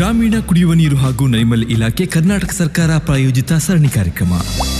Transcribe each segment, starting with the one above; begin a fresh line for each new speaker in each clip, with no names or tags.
ಗ್ರಾಮೀಣ ಕುಡಿಯುವ ನೀರು ಹಾಗೂ ನೈರ್ಮಲ್ಯ ಇಲಾಖೆ ಕರ್ನಾಟಕ ಸರ್ಕಾರ ಪ್ರಾಯೋಜಿತ ಸರಣಿ ಕಾರ್ಯಕ್ರಮ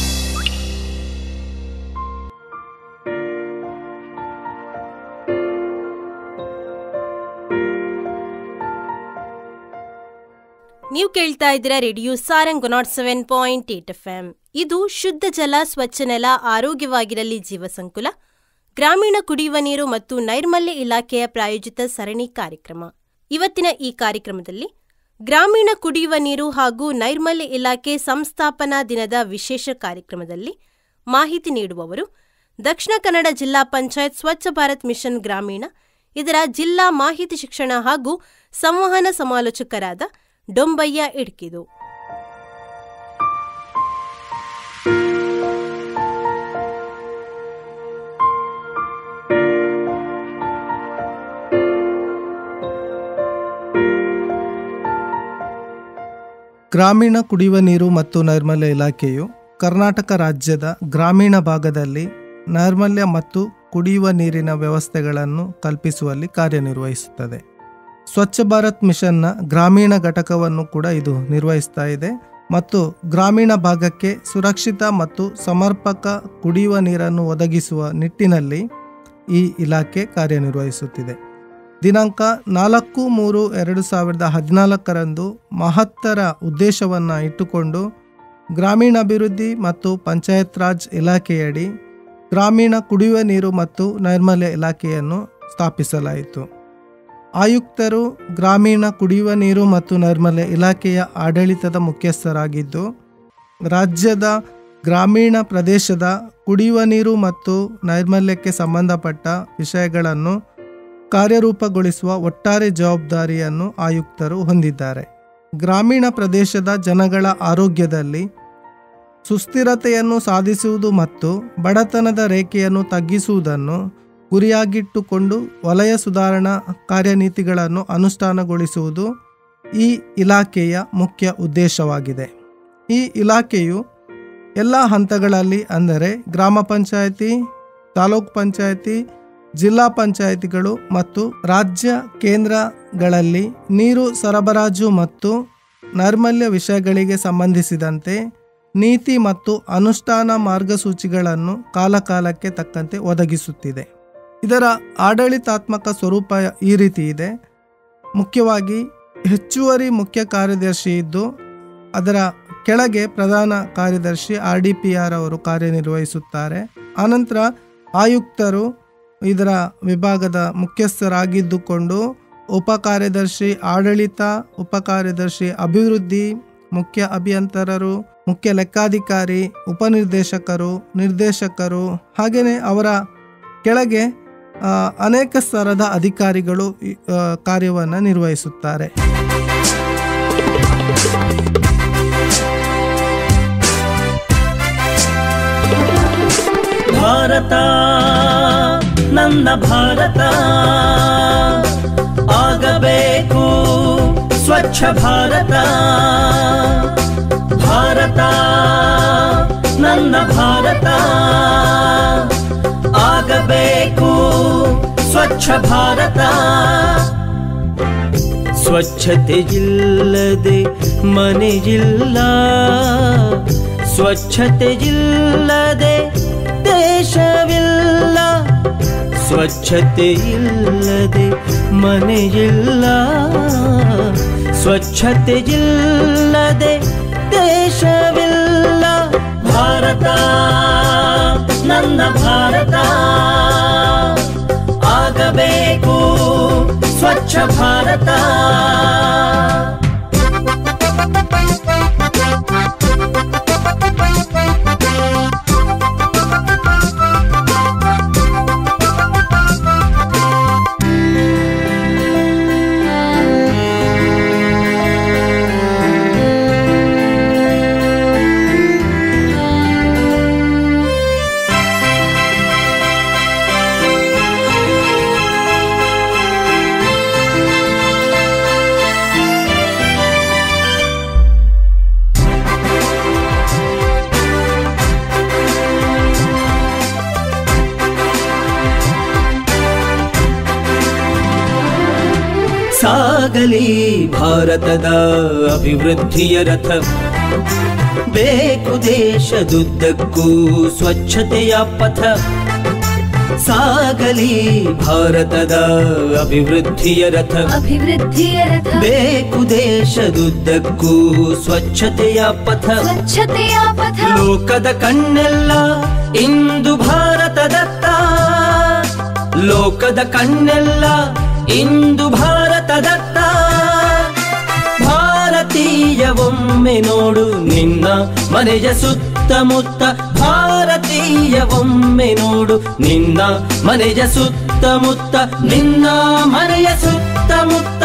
ನೀವು ಕೇಳ್ತಾ ಇದ್ದೀರಾ radio Sarang nought seven point eight F M ಇದು ಶುದ್ಧ ಜಲ ಸ್ವಚ್ಛ ನೆಲ ಆರೋಗ್ಯವಾಗಿರಲಿ ಜೀವ ಸಂಕುಲ ಗ್ರಾಮೀಣ ಕುಡಿಯುವ ನೀರು ಮತ್ತು ನೈರ್ಮಲ್ಯ ಇಲಾಖೆಯ ಪ್ರಾಯೋಜಿತ ಸರಣಿ ಕಾರ್ಯಕ್ರಮ ಇವತ್ತಿನ ಈ ಕಾರ್ಯಕ್ರಮದಲ್ಲಿ ಗ್ರಾಮೀಣ ಕುಡಿಯುವ ನೀರು ಹಾಗೂ ನೈರ್ಮಲ್ಯ ಇಲಾಖೆ ಸಂಸ್ಥಾಪನಾ ದಿನದ ವಿಶೇಷ ಕಾರ್ಯಕ್ರಮದಲ್ಲಿ ಮಾಹಿತಿ ನೀಡುವವರು ದಕ್ಷಿಣ ಕನ್ನಡ ಜಿಲ್ಲಾ ಪಂಚಾಯತ್ ಸ್ವಚ್ಛ ಭಾರತ್ ಮಿಷನ್ ಗ್ರಾಮೀಣ ಇದರ ಜಿಲ್ಲಾ ಮಾಹಿತಿ ಶಿಕ್ಷಣ ಹಾಗೂ ಸಂವಹನ ಸಮಾಲೋಚಕರಾದ ಡೊಂಬಯ್ಯ ಇಡ್ಕಿದು
ಗ್ರಾಮೀಣ ಕುಡಿಯುವ ನೀರು ಮತ್ತು ನೈರ್ಮಲ್ಯ ಇಲಾಖೆಯು ಕರ್ನಾಟಕ ರಾಜ್ಯದ ಗ್ರಾಮೀಣ ಭಾಗದಲ್ಲಿ ನೈರ್ಮಲ್ಯ ಮತ್ತು ಕುಡಿಯುವ ನೀರಿನ ವ್ಯವಸ್ಥೆಗಳನ್ನು ಕಲ್ಪಿಸುವಲ್ಲಿ ಕಾರ್ಯನಿರ್ವಹಿಸುತ್ತದೆ ಸ್ವಚ್ಛ ಭಾರತ್ ಮಿಷನ್ನ ಗ್ರಾಮೀಣ ಘಟಕವನ್ನು ಕೂಡ ಇದು ನಿರ್ವಹಿಸ್ತಾ ಇದೆ ಮತ್ತು ಗ್ರಾಮೀಣ ಭಾಗಕ್ಕೆ ಸುರಕ್ಷಿತ ಮತ್ತು ಸಮರ್ಪಕ ಕುಡಿಯುವ ನೀರನ್ನು ಒದಗಿಸುವ ನಿಟ್ಟಿನಲ್ಲಿ ಈ ಇಲಾಖೆ ಕಾರ್ಯನಿರ್ವಹಿಸುತ್ತಿದೆ ದಿನಾಂಕ ನಾಲ್ಕು ಮೂರು ಎರಡು ಸಾವಿರದ ಹದಿನಾಲ್ಕರಂದು ಮಹತ್ತರ ಉದ್ದೇಶವನ್ನು ಇಟ್ಟುಕೊಂಡು ಗ್ರಾಮೀಣಾಭಿವೃದ್ಧಿ ಮತ್ತು ಪಂಚಾಯತ್ ರಾಜ್ ಇಲಾಖೆಯಡಿ ಗ್ರಾಮೀಣ ಕುಡಿಯುವ ನೀರು ಮತ್ತು ನೈರ್ಮಲ್ಯ ಇಲಾಖೆಯನ್ನು ಸ್ಥಾಪಿಸಲಾಯಿತು ಆಯುಕ್ತರು ಗ್ರಾಮೀಣ ಕುಡಿಯುವ ನೀರು ಮತ್ತು ನೈರ್ಮಲ್ಯ ಇಲಾಖೆಯ ಆಡಳಿತದ ಮುಖ್ಯಸ್ಥರಾಗಿದ್ದು ರಾಜ್ಯದ ಗ್ರಾಮೀಣ ಪ್ರದೇಶದ ಕುಡಿಯುವ ನೀರು ಮತ್ತು ನೈರ್ಮಲ್ಯಕ್ಕೆ ಸಂಬಂಧಪಟ್ಟ ವಿಷಯಗಳನ್ನು ಕಾರ್ಯರೂಪಗೊಳಿಸುವ ಒಟ್ಟಾರೆ ಜವಾಬ್ದಾರಿಯನ್ನು ಆಯುಕ್ತರು ಹೊಂದಿದ್ದಾರೆ ಗ್ರಾಮೀಣ ಪ್ರದೇಶದ ಜನಗಳ ಆರೋಗ್ಯದಲ್ಲಿ ಸುಸ್ಥಿರತೆಯನ್ನು ಸಾಧಿಸುವುದು ಮತ್ತು ಬಡತನದ ರೇಖೆಯನ್ನು ತಗ್ಗಿಸುವುದನ್ನು ಗುರಿಯಾಗಿಟ್ಟುಕೊಂಡು ವಲಯ ಸುಧಾರಣಾ ಕಾರ್ಯನೀತಿಗಳನ್ನು ಅನುಷ್ಠಾನಗೊಳಿಸುವುದು ಈ ಇಲಾಖೆಯ ಮುಖ್ಯ ಉದ್ದೇಶವಾಗಿದೆ ಈ ಇಲಾಖೆಯು ಎಲ್ಲ ಹಂತಗಳಲ್ಲಿ ಅಂದರೆ ಗ್ರಾಮ ಪಂಚಾಯತಿ ತಾಲೂಕ್ ಪಂಚಾಯತಿ ಜಿಲ್ಲಾ ಪಂಚಾಯತಿಗಳು ಮತ್ತು ರಾಜ್ಯ ಕೇಂದ್ರಗಳಲ್ಲಿ ನೀರು ಸರಬರಾಜು ಮತ್ತು ನೈರ್ಮಲ್ಯ ವಿಷಯಗಳಿಗೆ ಸಂಬಂಧಿಸಿದಂತೆ ನೀತಿ ಮತ್ತು ಅನುಷ್ಠಾನ ಮಾರ್ಗಸೂಚಿಗಳನ್ನು ಕಾಲಕಾಲಕ್ಕೆ ತಕ್ಕಂತೆ ಒದಗಿಸುತ್ತಿದೆ ಇದರ ಆಡಳಿತಾತ್ಮಕ ಸ್ವರೂಪ ಈ ರೀತಿ ಇದೆ ಮುಖ್ಯವಾಗಿ ಹೆಚ್ಚುವರಿ ಮುಖ್ಯ ಕಾರ್ಯದರ್ಶಿ ಇದ್ದು ಅದರ ಕೆಳಗೆ ಪ್ರಧಾನ ಕಾರ್ಯದರ್ಶಿ ಆರ್ ಡಿ ಪಿ ಆರ್ ಅವರು ಕಾರ್ಯನಿರ್ವಹಿಸುತ್ತಾರೆ ಆನಂತರ ಆಯುಕ್ತರು ಇದರ ವಿಭಾಗದ ಮುಖ್ಯಸ್ಥರಾಗಿದ್ದುಕೊಂಡು ಉಪ ಕಾರ್ಯದರ್ಶಿ ಆಡಳಿತ ಉಪ ಕಾರ್ಯದರ್ಶಿ ಅಭಿವೃದ್ಧಿ ಮುಖ್ಯ ಅಭಿಯಂತರರು ಮುಖ್ಯ ಲೆಕ್ಕಾಧಿಕಾರಿ ಉಪನಿರ್ದೇಶಕರು ನಿರ್ದೇಶಕರು ಹಾಗೆಯೇ ಅವರ ಕೆಳಗೆ ಆ, ಅನೇಕ ಸ್ತರದ ಅಧಿಕಾರಿಗಳು ಈ, ಆ, ಕಾರ್ಯವನ್ನು ನಿರ್ವಹಿಸುತ್ತಾರೆ
ಭಾರತ ನನ್ನ ಭಾರತ ಆಗಬೇಕು ಸ್ವಚ್ಛ ಭಾರತ ಭಾರತ ನನ್ನ ಭಾರತ ಆಗಬೇಕು ಸ್ವಚ್ಛ ಭಾರತ ಸ್ವಚ್ಛತೆ ಇಲ್ಲದೆ ಮನೆಯಿಲ್ಲ ಸ್ವಚ್ಛತೆ ಇಲ್ಲದೆ ದೇಶವಿಲ್ಲ ಸ್ವಚ್ಛತೆ ಇಲ್ಲದೆ ಮನೆಯಿಲ್ಲ ಸ್ವಚ್ಛತೆ ಇಲ್ಲದೆ ದೇಶವಿಲ್ಲ ಭಾರತ ನನ್ನ ಭಾರತ ಆಗಬೇಕು ಸ್ವಚ್ಛ ಭಾರತ ಸಾಗಲಿ ಭಾರತದ ಅಭಿವೃದ್ಧಿಯ ರಥ ಬೇಕು ದೇಶದುದ್ದಕ್ಕೂ ಸ್ವಚ್ಛತೆಯ ಪಥ ಸಾಗಲಿ ಭಾರತದ ಅಭಿವೃದ್ಧಿಯ ರಥ
ಅಭಿವೃದ್ಧಿಯ ರಥ
ಬೇಕು ದೇಶದುದ್ದಕ್ಕೂ ಸ್ವಚ್ಛತೆಯ ಪಥ
ಸ್ವಚ್ಛತೆಯ ಪಥ
ಲೋಕದ ಕಣ್ಣೆಲ್ಲ ಇಂದು ಭಾರತದತ್ತ ಲೋಕದ ಕಣ್ಣೆಲ್ಲ ಇಂದು ಭಾರತದತ್ತ ಭಾರತೀಯ ಒಮ್ಮೆ ನೋಡು ನಿನ್ನ ಮನೆಯ ಸುತ್ತಮುತ್ತ ಭಾರತೀಯ ಒಮ್ಮೆ ನೋಡು ನಿನ್ನ ಮನೆಯ ಸುತ್ತಮುತ್ತ ನಿನ್ನ ಮನೆಯ ಸುತ್ತಮುತ್ತ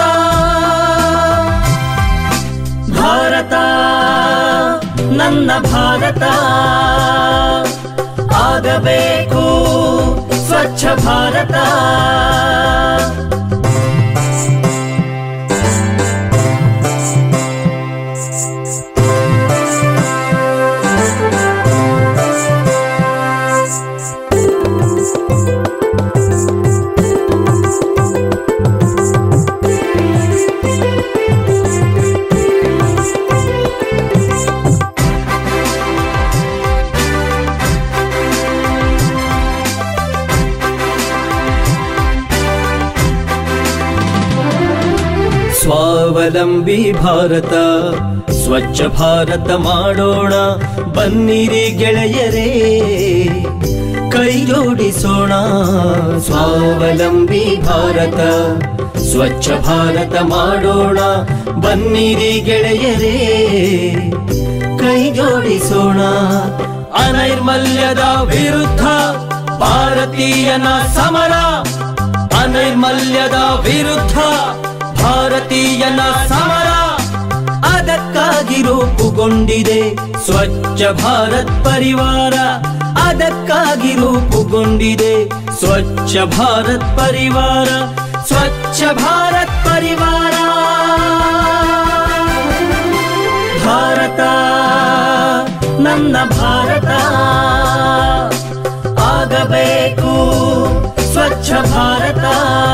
ಭಾರತ ನನ್ನ ಭಾರತ ಆಗಬೇಕು ಸ್ವಚ್ಛ ಭಾರತ ಸ್ವಾವಲಂಬಿ ಭಾರತ ಸ್ವಚ್ಛ ಭಾರತ ಮಾಡೋಣ ಬನ್ನಿರಿ ಗೆಳೆಯರೇ ಕೈ ಜೋಡಿಸೋಣ ಸ್ವಾವಲಂಬಿ ಭಾರತ ಸ್ವಚ್ಛ ಭಾರತ ಮಾಡೋಣ ಬನ್ನಿರಿ ಗೆಳೆಯರೇ ಕೈ ಜೋಡಿಸೋಣ ಅನೈರ್ಮಲ್ಯದ ವಿರುದ್ಧ ಭಾರತೀಯನ ಸಮರ ಅನೈರ್ಮಲ್ಯದ ವಿರುದ್ಧ ಭಾರತೀಯನ ಸಮರ ಅದಕ್ಕಾಗಿ ರೂಪುಗೊಂಡಿದೆ ಸ್ವಚ್ಛ ಭಾರತ್ ಪರಿವಾರ ಅದಕ್ಕಾಗಿ ರೂಪುಗೊಂಡಿದೆ ಸ್ವಚ್ಛ ಭಾರತ್ ಪರಿವಾರ ಸ್ವಚ್ಛ ಭಾರತ್ ಪರಿವಾರ ಭಾರತ ನನ್ನ ಭಾರತ ಆಗಬೇಕು ಸ್ವಚ್ಛ ಭಾರತ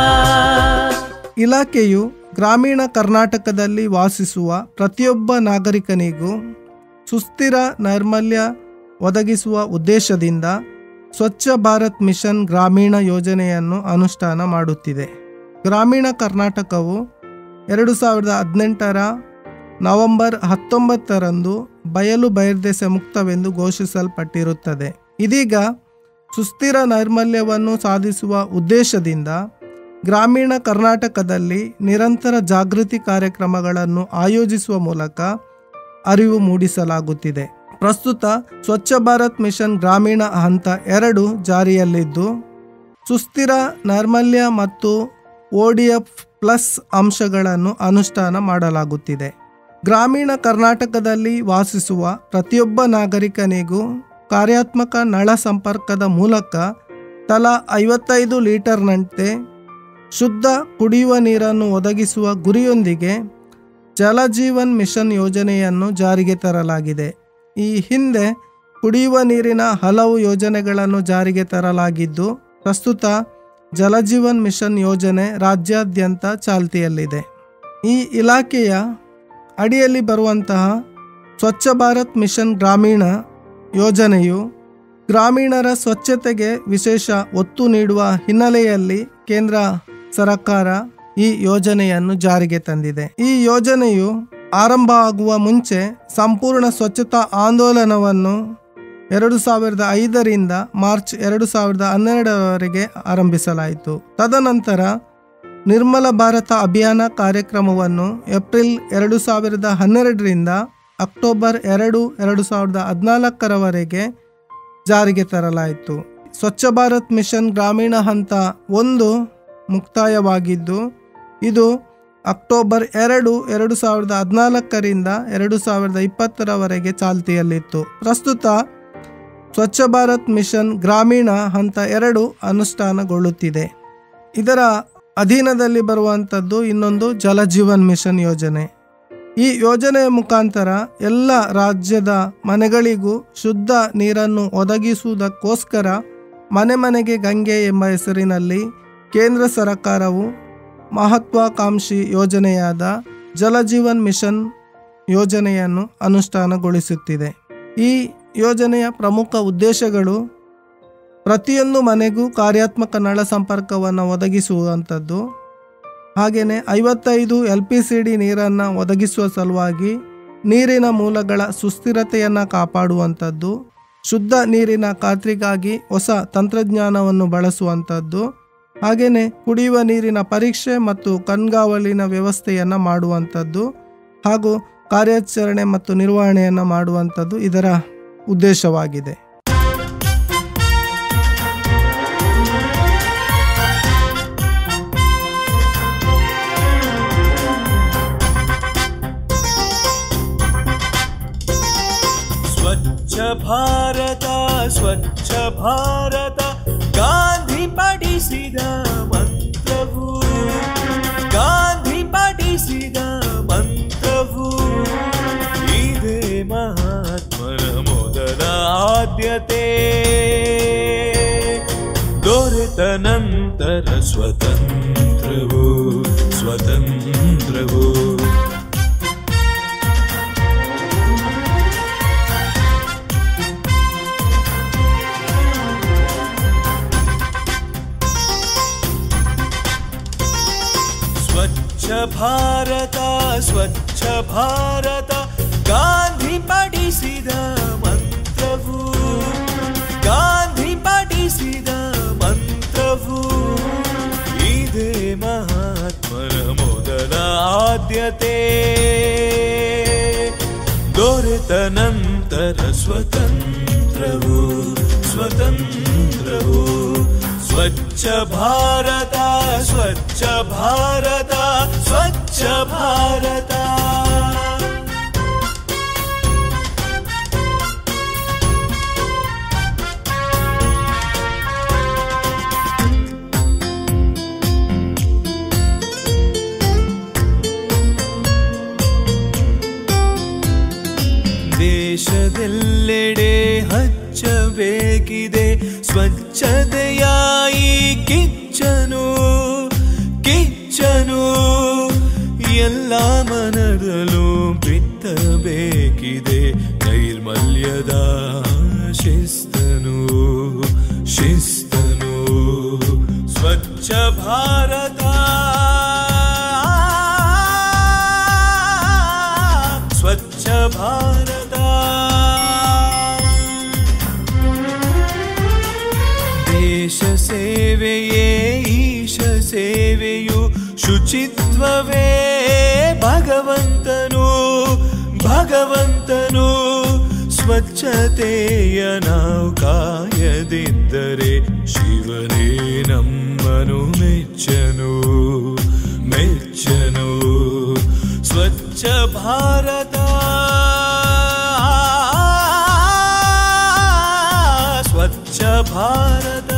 ಇಲಾಖೆಯು ಗ್ರಾಮೀಣ ಕರ್ನಾಟಕದಲ್ಲಿ ವಾಸಿಸುವ ಪ್ರತಿಯೊಬ್ಬ ನಾಗರಿಕನಿಗೂ ಸುಸ್ಥಿರ ನೈರ್ಮಲ್ಯ ಒದಗಿಸುವ ಉದ್ದೇಶದಿಂದ ಸ್ವಚ್ಛ ಭಾರತ್ ಮಿಷನ್ ಗ್ರಾಮೀಣ ಯೋಜನೆಯನ್ನು ಅನುಷ್ಠಾನ ಮಾಡುತ್ತಿದೆ ಗ್ರಾಮೀಣ ಕರ್ನಾಟಕವು ಎರಡು ಸಾವಿರದ ಹದಿನೆಂಟರ ನವೆಂಬರ್ ಹತ್ತೊಂಬತ್ತರಂದು ಬಯಲು ಬಹಿರ್ದೆಸೆ ಮುಕ್ತವೆಂದು ಘೋಷಿಸಲ್ಪಟ್ಟಿರುತ್ತದೆ ಇದೀಗ ಸುಸ್ಥಿರ ನೈರ್ಮಲ್ಯವನ್ನು ಸಾಧಿಸುವ ಉದ್ದೇಶದಿಂದ ಗ್ರಾಮೀಣ ಕರ್ನಾಟಕದಲ್ಲಿ ನಿರಂತರ ಜಾಗೃತಿ ಕಾರ್ಯಕ್ರಮಗಳನ್ನು ಆಯೋಜಿಸುವ ಮೂಲಕ ಅರಿವು ಮೂಡಿಸಲಾಗುತ್ತಿದೆ ಪ್ರಸ್ತುತ ಸ್ವಚ್ಛ ಭಾರತ್ ಮಿಷನ್ ಗ್ರಾಮೀಣ ಹಂತ ಎರಡು ಜಾರಿಯಲ್ಲಿದ್ದು ಸುಸ್ಥಿರ ನೈರ್ಮಲ್ಯ ಮತ್ತು ಒಡಿಎಫ್ ಪ್ಲಸ್ ಅಂಶಗಳನ್ನು ಅನುಷ್ಠಾನ ಮಾಡಲಾಗುತ್ತಿದೆ ಗ್ರಾಮೀಣ ಕರ್ನಾಟಕದಲ್ಲಿ ವಾಸಿಸುವ ಪ್ರತಿಯೊಬ್ಬ ನಾಗರಿಕನಿಗೂ ಕಾರ್ಯಾತ್ಮಕ ನಳ ಸಂಪರ್ಕದ ಮೂಲಕ ತಲಾ ಐವತ್ತೈದು ಲೀಟರ್ನಂತೆ ಶುದ್ಧ ಕುಡಿಯುವ ನೀರನ್ನು ಒದಗಿಸುವ ಗುರಿಯೊಂದಿಗೆ ಜಲಜೀವನ್ ಮಿಷನ್ ಯೋಜನೆಯನ್ನು ಜಾರಿಗೆ ತರಲಾಗಿದೆ ಈ ಹಿಂದೆ ಕುಡಿಯುವ ನೀರಿನ ಹಲವು ಯೋಜನೆಗಳನ್ನು ಜಾರಿಗೆ ತರಲಾಗಿದ್ದು ಪ್ರಸ್ತುತ ಜಲಜೀವನ್ ಮಿಷನ್ ಯೋಜನೆ ರಾಜ್ಯಾದ್ಯಂತ ಚಾಲ್ತಿಯಲ್ಲಿದೆ ಈ ಇಲಾಖೆಯ ಅಡಿಯಲ್ಲಿ ಬರುವಂತಹ ಸ್ವಚ್ಛ ಭಾರತ್ ಮಿಷನ್ ಗ್ರಾಮೀಣ ಯೋಜನೆಯು ಗ್ರಾಮೀಣರ ಸ್ವಚ್ಛತೆಗೆ ವಿಶೇಷ ಒತ್ತು ನೀಡುವ ಹಿನ್ನೆಲೆಯಲ್ಲಿ ಕೇಂದ್ರ ಸರ್ಕಾರ ಈ ಯೋಜನೆಯನ್ನು ಜಾರಿಗೆ ತಂದಿದೆ ಈ ಯೋಜನೆಯು ಆರಂಭ ಆಗುವ ಮುಂಚೆ ಸಂಪೂರ್ಣ ಸ್ವಚ್ಛತಾ ಆಂದೋಲನವನ್ನು ಎರಡು ಸಾವಿರದ ಐದರಿಂದ ಮಾರ್ಚ್ ಎರಡು ಸಾವಿರದ ಹನ್ನೆರಡರವರೆಗೆ ಆರಂಭಿಸಲಾಯಿತು ತದನಂತರ ನಿರ್ಮಲ ಭಾರತ ಅಭಿಯಾನ ಕಾರ್ಯಕ್ರಮವನ್ನು ಏಪ್ರಿಲ್ ಎರಡು ಸಾವಿರದ ಹನ್ನೆರಡರಿಂದ ಅಕ್ಟೋಬರ್ ಎರಡು ಎರಡು ಸಾವಿರದ ಹದಿನಾಲ್ಕರವರೆಗೆ ಜಾರಿಗೆ ತರಲಾಯಿತು ಸ್ವಚ್ಛ ಭಾರತ್ ಮಿಷನ್ ಗ್ರಾಮೀಣ ಹಂತ ಒಂದು ಮುಕ್ತಾಯವಾಗಿದ್ದು ಇದು ಅಕ್ಟೋಬರ್ ಎರಡು ಎರಡು ಸಾವಿರದ ಹದಿನಾಲ್ಕರಿಂದ ಎರಡು ಸಾವಿರದ ಇಪ್ಪತ್ತರವರೆಗೆ ಚಾಲ್ತಿಯಲ್ಲಿತ್ತು ಪ್ರಸ್ತುತ ಸ್ವಚ್ಛ ಭಾರತ್ ಮಿಷನ್ ಗ್ರಾಮೀಣ ಹಂತ ಎರಡು ಅನುಷ್ಠಾನಗೊಳ್ಳುತ್ತಿದೆ ಇದರ ಅಧೀನದಲ್ಲಿ ಬರುವಂಥದ್ದು ಇನ್ನೊಂದು ಜಲಜೀವನ್ ಮಿಷನ್ ಯೋಜನೆ ಈ ಯೋಜನೆಯ ಮುಖಾಂತರ ಎಲ್ಲ ರಾಜ್ಯದ ಮನೆಗಳಿಗೂ ಶುದ್ಧ ನೀರನ್ನು ಒದಗಿಸುವುದಕ್ಕೋಸ್ಕರ ಮನೆ ಮನೆಗೆ ಗಂಗೆ ಎಂಬ ಹೆಸರಿನಲ್ಲಿ ಕೇಂದ್ರ ಸರ್ಕಾರವು ಮಹತ್ವಾಕಾಂಕ್ಷಿ ಯೋಜನೆಯಾದ ಜಲಜೀವನ್ ಮಿಷನ್ ಯೋಜನೆಯನ್ನು ಅನುಷ್ಠಾನಗೊಳಿಸುತ್ತಿದೆ ಈ ಯೋಜನೆಯ ಪ್ರಮುಖ ಉದ್ದೇಶಗಳು ಪ್ರತಿಯೊಂದು ಮನೆಗೂ ಕಾರ್ಯಾತ್ಮಕ ನಳ ಸಂಪರ್ಕವನ್ನು ಒದಗಿಸುವಂಥದ್ದು ಹಾಗೆಯೇ ಐವತ್ತೈದು ಎಲ್ ಪಿ ಸಿ ಡಿ ನೀರನ್ನು ಒದಗಿಸುವ ಸಲುವಾಗಿ ನೀರಿನ ಮೂಲಗಳ ಸುಸ್ಥಿರತೆಯನ್ನು ಕಾಪಾಡುವಂಥದ್ದು ಶುದ್ಧ ನೀರಿನ ಖಾತ್ರಿಗಾಗಿ ಹೊಸ ತಂತ್ರಜ್ಞಾನವನ್ನು ಬಳಸುವಂಥದ್ದು ಹಾಗೆಯೇ ಕುಡಿಯುವ ನೀರಿನ ಪರೀಕ್ಷೆ ಮತ್ತು ಕಣ್ಗಾವಲಿನ ವ್ಯವಸ್ಥೆಯನ್ನು ಮಾಡುವಂಥದ್ದು ಹಾಗೂ ಕಾರ್ಯಾಚರಣೆ ಮತ್ತು ನಿರ್ವಹಣೆಯನ್ನು ಮಾಡುವಂಥದ್ದು ಇದರ ಉದ್ದೇಶವಾಗಿದೆ
ಸ್ವಚ್ಛ ಭಾರತ ಸ್ವಚ್ಛ ಭಾರತ ಗಾಂಧಿ ಪಡಿಸಿದ ಮಂತ್ರವು ಗಾಂಧಿ ಪಡಿಸಿದ ಮಂತ್ರವು ಇದೇ ಮಹಾತ್ಮರ ಮೊದಲ ಆದ್ಯತೆ ದೊರೆತ ನಂತರ ಸ್ವತಂತ್ರವು ಸ್ವತಂತ್ರವು ಸ್ವಚ್ಛ ಭಾರತ ಸ್ವಚ್ಛ ಭಾರತ ಗಾಂಧಿ ಪಡಿಸಿದ ಮಂತ್ರವು ಗಾಂಧಿ ಪಡಿಸಿದ ಮಂತ್ರವು ಇದೇ ಮಹಾತ್ಮರ ಮೊದಲ ಆದ್ಯತೆ ದೊರೆತ ನಂತರ ಸ್ವತಂತ್ರವು ಸ್ವತಂತ್ರವು ಸ್ವಚ್ಛ ಭಾರತ ಸ್ವಚ್ಛ ಭಾರತ ಸ್ವಚ್ಛ ಭಾರತ ದೇಶದೆಲ್ಲೆಡೆ ಹಚ್ಚಬೇಕಿದೆ ಸ್ವಚ್ಛತೆಯ ಈ ಕಿಚ್ಚನು ಕಿಚ್ಚನು ಎಲ್ಲ ಮನದಲ್ಲೂ ಬಿತ್ತಬೇಕಿದೆ ನೈರ್ಮಲ್ಯದ ಶಿಸ್ತನು ಶಿಸ್ತನು ಸ್ವಚ್ಛ ಭಾರತ ಸ್ವಚ್ಛ ಭಾರತ ದೇಶ ಸೇವೆಯೇ ಈಶ ಸೇವೆಯು ಶುಚಿತ್ವವೇ ಭಗವಂತನು ಭಗವಂತನು ಸ್ವಚ್ಛತೆಯ ನಾವು ಕಾಯದಿದ್ದರೆ ಶಿವನೇ ನಮ್ಮನು ಮೆಚ್ಚನು ಮೆಚ್ಚನು ಸ್ವಚ್ಛ ಭಾರತ ಸ್ವಚ್ಛ ಭಾರತ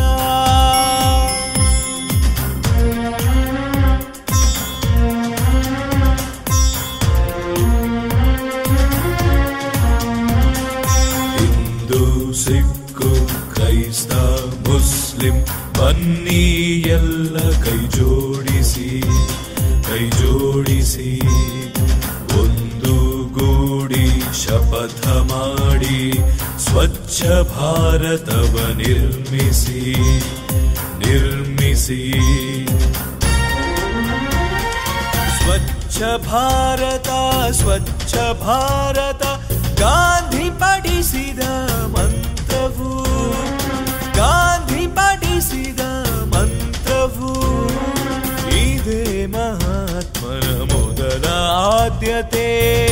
ಹಿಂದೂ ಸಿಕ್ಕು ಕ್ರೈಸ್ತ ಮುಸ್ಲಿಂ ಬನ್ನಿ ಎಲ್ಲ ಕೈ ಜೋಡಿಸಿ ಕೈ ಜೋಡಿಸಿ ಒಂದು ಗೂಡಿ ಶಪಥ ಮಾಡಿ ಸ್ವಚ್ಛ ಭಾರತವ ನಿರ್ಮಿಸಿ ನಿರ್ಮಿಸಿ ಸ್ವಚ್ಛ ಭಾರತ ಸ್ವಚ್ಛ ಭಾರತ ಗಾಂಧಿ ಪಡಿಸಿದ ಮಂತ್ರವು ಗಾಂಧಿ ಪಡಿಸಿದ ಮಂತ್ರವು ಇದೇ ಮಹಾತ್ಮರ ಮೊದಲ ಆದ್ಯತೆ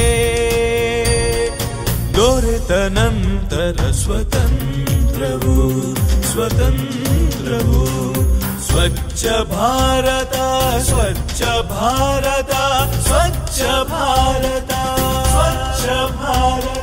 ದೊರೆತ ನಂತರ ಸ್ವತಂತ್ರವು ಸ್ವತಂತ್ರವು ಸ್ವಚ್ಛ ಭಾರತ ಸ್ವಚ್ಛ ಭಾರತ ಸ್ವಚ್ಛ ಭಾರತ ಸ್ವಚ್ಛ ಭಾರತ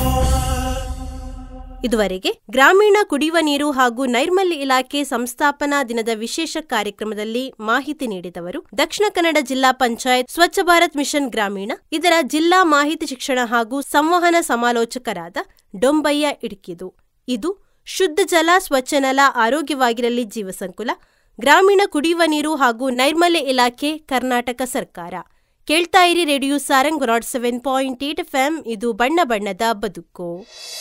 ಇದುವರೆಗೆ ಗ್ರಾಮೀಣ ಕುಡಿಯುವ ನೀರು ಹಾಗೂ ನೈರ್ಮಲ್ಯ ಇಲಾಖೆ ಸಂಸ್ಥಾಪನಾ ದಿನದ ವಿಶೇಷ ಕಾರ್ಯಕ್ರಮದಲ್ಲಿ ಮಾಹಿತಿ ನೀಡಿದವರು ದಕ್ಷಿಣ ಕನ್ನಡ ಜಿಲ್ಲಾ ಪಂಚಾಯತ್ ಸ್ವಚ್ಛ ಭಾರತ್ ಮಿಷನ್ ಗ್ರಾಮೀಣ ಇದರ ಜಿಲ್ಲಾ ಮಾಹಿತಿ ಶಿಕ್ಷಣ ಹಾಗೂ ಸಂವಹನ ಸಮಾಲೋಚಕರಾದ ಡೊಂಬಯ್ಯ ಇಡ್ಕಿದು ಇದು ಶುದ್ಧ ಜಲ ಸ್ವಚ್ಛ ನೆಲ ಆರೋಗ್ಯವಾಗಿರಲಿ ಜೀವಸಂಕುಲ ಗ್ರಾಮೀಣ ಕುಡಿಯುವ ನೀರು ಹಾಗೂ ನೈರ್ಮಲ್ಯ ಇಲಾಖೆ ಕರ್ನಾಟಕ ಸರ್ಕಾರ ಕೇಳ್ತಾ ಇರಿ radio Sarang nought seven point eight F M ಇದು ಬಣ್ಣ ಬಣ್ಣದ ಬದುಕು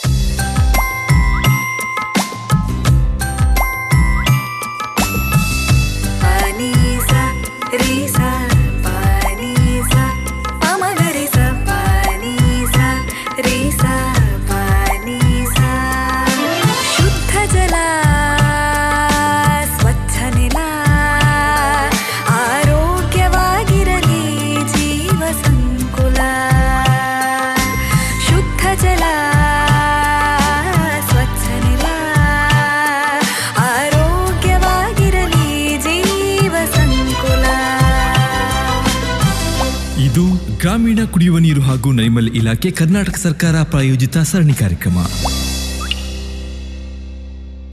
Panisa, risa, panisa, pamagarisa, panisa, risa, panisa. ಶುದ್ಧ ಜಲ ಸ್ವಚ್ಛ ನೆಲ ಆರೋಗ್ಯವಾಗಿರಲಿ ಜೀವ ಸಂಕುಲ ಶುದ್ಧ ಜಲ ಸ್ವಚ್ಛ ನೆಲ ಆರೋಗ್ಯವಾಗಿರಲಿ ಜೀವ ಸಂಕುಲ
ಇದು ಗ್ರಾಮೀಣ ಕುಡಿಯುವ ನೀರು ಹಾಗೂ ನೈರ್ಮಲ್ಯ ಇಲಾಖೆ ಕರ್ನಾಟಕ ಸರ್ಕಾರ ಪ್ರಾಯೋಜಿತ ಸರಣಿ ಕಾರ್ಯಕ್ರಮ